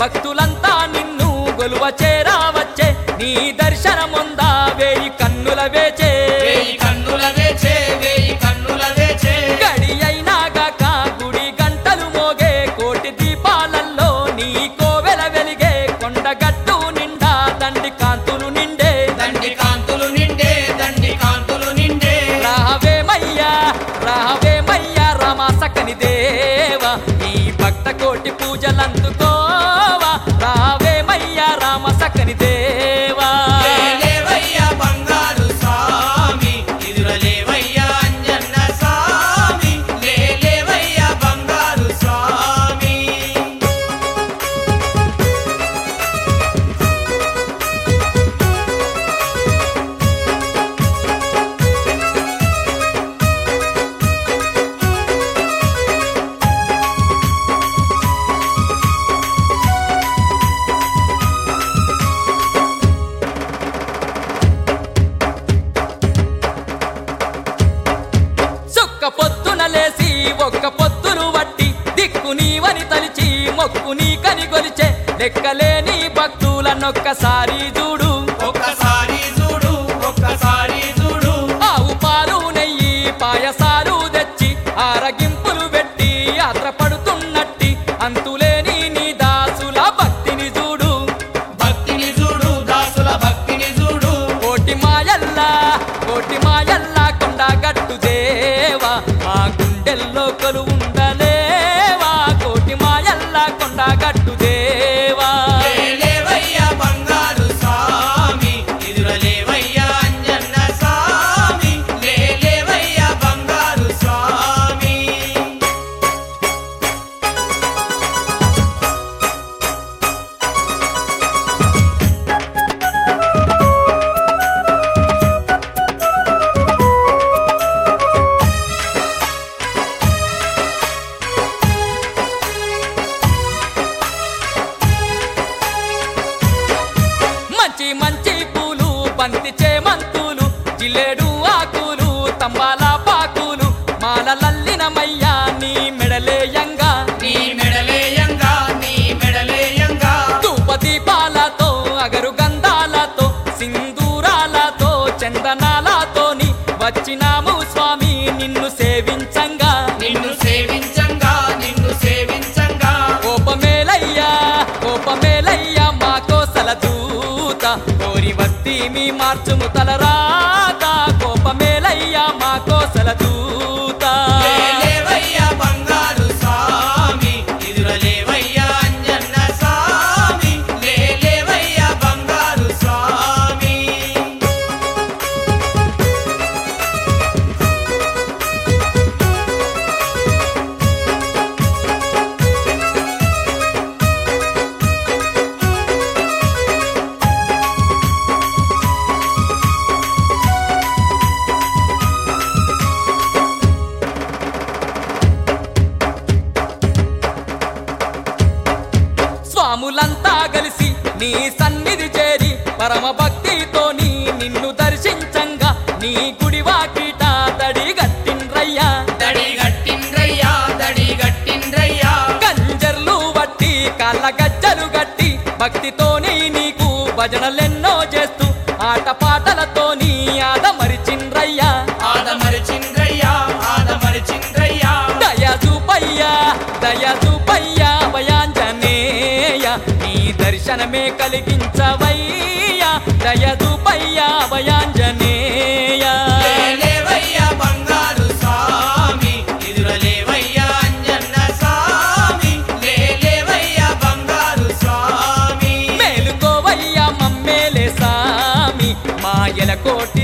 భక్తులంతా నిన్ను గొలువ చేరావచ్చే నీ దర్శనముందా వేయి కన్నుల వేచే వేయి కన్నుల వేచే వేయి కన్నుల వేచే గడి అయినాగాక గుడి గంటలు మోగే కోటి దీపాలల్లో నీ కోవెల వెలిగే కొండగట్టు నిండా దండి కాంతులు నిండే దండి కాంతులు నిండే దండి కాంతులు నిండే రావేమయ్యా రావేమయ్యా రామ సకని దేవా ఈ భక్త కోటి పూజలందుకోవా రావేమయ్యా రామ సకని దేవా లేవయ్యా బంగారు స్వామి ఎదురలేవయ్యా అంజన్న స్వామి లేవయ్యా బంగారు స్వామి సుక్క పొద్దున లేసి ఒక్క పొద్దును వట్టి దిక్కు నీవని తలిచి మొక్కు నీ కని గొలిచే లెక్కలేని భక్తులన్నొక్కసారి చూడు ఒక్కసారి చూడు ఒక్కసారి చూడు ఆవు పాలు నెయ్యి పాయసాలు తెచ్చి ఆరగింపులు పెట్టి యాత్ర పడుతున్నట్టి అంతులేని నీ దాసుల భక్తిని చూడు భక్తిని చూడు దాసుల భక్తిని చూడు కోటి మాయల్లా కోటి మాయల్లా కొండ గట్టు దేవా మా గుండెల్లో కొలు ఉండలేవా కోటి మాయల్లా కొండ గట్టు దేవా లేవయ్యా బంగారు స్వామి ఎదురలేవయ్యా అంజన్న స్వామి లేవయ్యా బంగారు స్వామి మంచి మంచి పూలు బంతి చేమంతులు జిల్లేడు ఆకులు తంబాల పాకులు మాలలల్లినమయ్యా నీ మెడలేయంగా నీ మెడలేయంగా నీ మెడలేయంగా ధూప దీపాలతో అగరు గంధాలతో సింధూరాలతో చందనాలతోని వచ్చినాము స్వామి నిన్ను సేవించంగా నిన్ను సేవించంగా నిన్ను సేవించంగా కోపమేలయ్యా కోపమేలయ్యా మా కోసల దూత కోరి వస్తీ మీ మార్చుము తలరాత కోపమేలయ్యా మా కోసల దూత లేవయ్యా బంగారు స్వామి ఎదురలేవయ్యా అంజన్న స్వామి లేవయ్యా బంగారు స్వామి స్వాములంతా కలిసి నీ సన్నిధి చేరి పరమ భక్తితోని నిన్ను దర్శించంగా నీ గుడి వాకిట తడి గట్టిండ్రయ్యా దడి గట్టిండ్రయ్యా దడి గట్టిండ్రయ్యా కంజర్లు వట్టి కాళ్ళ గజ్జలు గట్టి భక్తితోని నీకు భజనలెన్నో చేస్తూ ఆటపాటలతోని ఆదమరిచిండ్రయ్యా ఆదమరిచిండ్రయ్యా ఆదమరిచిండ్రయ్యా దయ చూపయ్యా దయ చూపయ్యా భయాంజనేయ నీ దర్శనమే కలిగించవయ్యా దయ చూపయ్యా భయాంజనేయ లేవయ్యా బంగారు స్వామి ఎదురలేవయ్యా అంజన్న స్వామి లేవయ్యా బంగారు స్వామి మేలుకోవయ్యా మమ్మేలే సామి మాయల కోటి